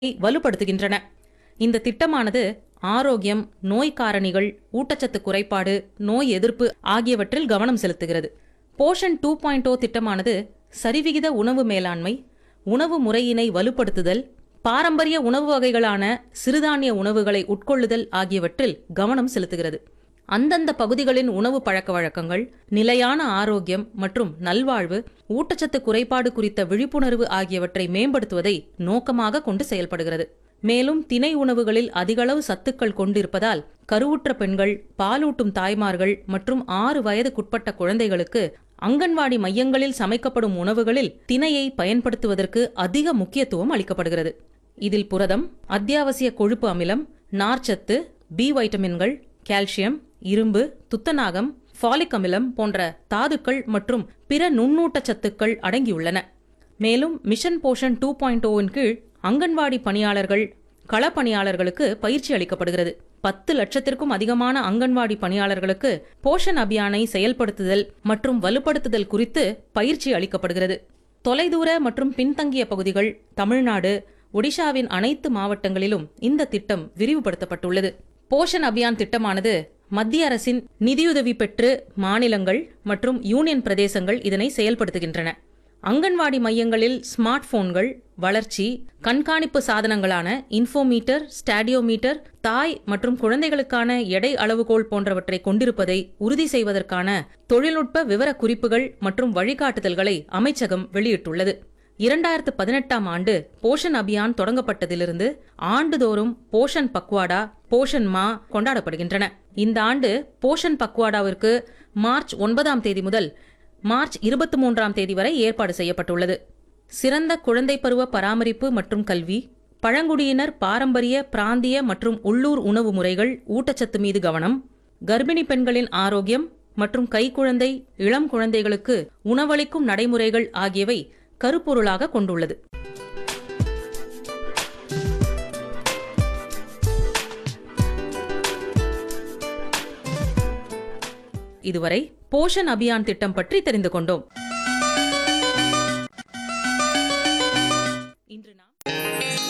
வலுப்படுத்துகின்றன இந்த திட்டமானது ஆரோக்கியம் நோய் காரணிகள் ஊட்டச்சத்து குறைபாடு நோய் எதிர்ப்பு ஆகியவற்றில் கவனம் செலுத்துகிறது போஷன் டூ பாயிண்ட் ஓ திட்டமானது சரிவிகித உணவு மேலாண்மை உணவு முறையினை வலுப்படுத்துதல் பாரம்பரிய உணவு வகைகளான சிறுதானிய உணவுகளை உட்கொள்ளுதல் ஆகியவற்றில் கவனம் செலுத்துகிறது அந்தந்த பகுதிகளின் உணவு பழக்க வழக்கங்கள் நிலையான ஆரோக்கியம் மற்றும் நல்வாழ்வு ஊட்டச்சத்து குறைபாடு குறித்த விழிப்புணர்வு ஆகியவற்றை மேம்படுத்துவதை நோக்கமாக கொண்டு செயல்படுகிறது மேலும் திணை உணவுகளில் அதிகளவு சத்துக்கள் கொண்டிருப்பதால் கருவுற்ற பெண்கள் பாலூட்டும் தாய்மார்கள் மற்றும் ஆறு வயதுக்குட்பட்ட குழந்தைகளுக்கு அங்கன்வாடி மையங்களில் சமைக்கப்படும் உணவுகளில் திணையை பயன்படுத்துவதற்கு அதிக முக்கியத்துவம் அளிக்கப்படுகிறது இதில் புரதம் அத்தியாவசிய கொழுப்பு அமிலம் நார்ச்சத்து பி வைட்டமின்கள் கால்சியம் இரும்பு துத்தநாகம் ஃபாலிக் அமிலம் போன்ற தாதுக்கள் மற்றும் பிற நுண்ணூட்டச்சத்துக்கள் அடங்கியுள்ளன மேலும் மிஷன் போஷன் டூ பாயிண்ட் ஓவின் கீழ் அங்கன்வாடி பணியாளர்கள் களப்பணியாளர்களுக்கு பயிற்சி அளிக்கப்படுகிறது பத்து லட்சத்திற்கும் அதிகமான அங்கன்வாடி பணியாளர்களுக்கு போஷன் அபியானை செயல்படுத்துதல் மற்றும் வலுப்படுத்துதல் குறித்து பயிற்சி அளிக்கப்படுகிறது தொலைதூர மற்றும் பின்தங்கிய பகுதிகள் தமிழ்நாடு ஒடிஷாவின் அனைத்து மாவட்டங்களிலும் இந்த திட்டம் விரிவுபடுத்தப்பட்டுள்ளது போஷன் அபியான் திட்டமானது மத்திய அரசின் நிதியுதவி பெற்று மாநிலங்கள் மற்றும் யூனியன் பிரதேசங்கள் இதனை செயல்படுத்துகின்றன அங்கன்வாடி மையங்களில் ஸ்மார்ட் போன்கள் வளர்ச்சி கண்காணிப்பு சாதனங்களான இன்ஃபோமீட்டர் ஸ்டாடியோமீட்டர் தாய் மற்றும் குழந்தைகளுக்கான எடை அளவுகோல் போன்றவற்றை கொண்டிருப்பதை உறுதி செய்வதற்கான தொழில்நுட்ப விவர குறிப்புகள் மற்றும் வழிகாட்டுதல்களை அமைச்சகம் வெளியிட்டுள்ளது இரண்டாயிரத்து பதினெட்டாம் ஆண்டு போஷன் அபியான் தொடங்கப்பட்டதிலிருந்து ஆண்டுதோறும் போஷன் பக்வாடா போஷன் மா கொண்டாடப்படுகின்றன இந்த ஆண்டு போஷன் பக்வாடாவிற்கு மார்ச் ஒன்பதாம் தேதி முதல் மார்ச் இருபத்தி மூன்றாம் தேதி வரை ஏற்பாடு செய்யப்பட்டுள்ளது சிறந்த குழந்தை பருவ பராமரிப்பு மற்றும் கல்வி பழங்குடியினர் பாரம்பரிய பிராந்திய மற்றும் உள்ளூர் உணவு முறைகள் ஊட்டச்சத்து மீது கவனம் கர்ப்பிணி பெண்களின் ஆரோக்கியம் மற்றும் கைக்குழந்தை இளம் குழந்தைகளுக்கு உணவளிக்கும் நடைமுறைகள் ஆகியவை கருப்பொருளாக கொண்டுள்ளது இதுவரை போஷன் அபியான் திட்டம் பற்றி தெரிந்து கொண்டோம்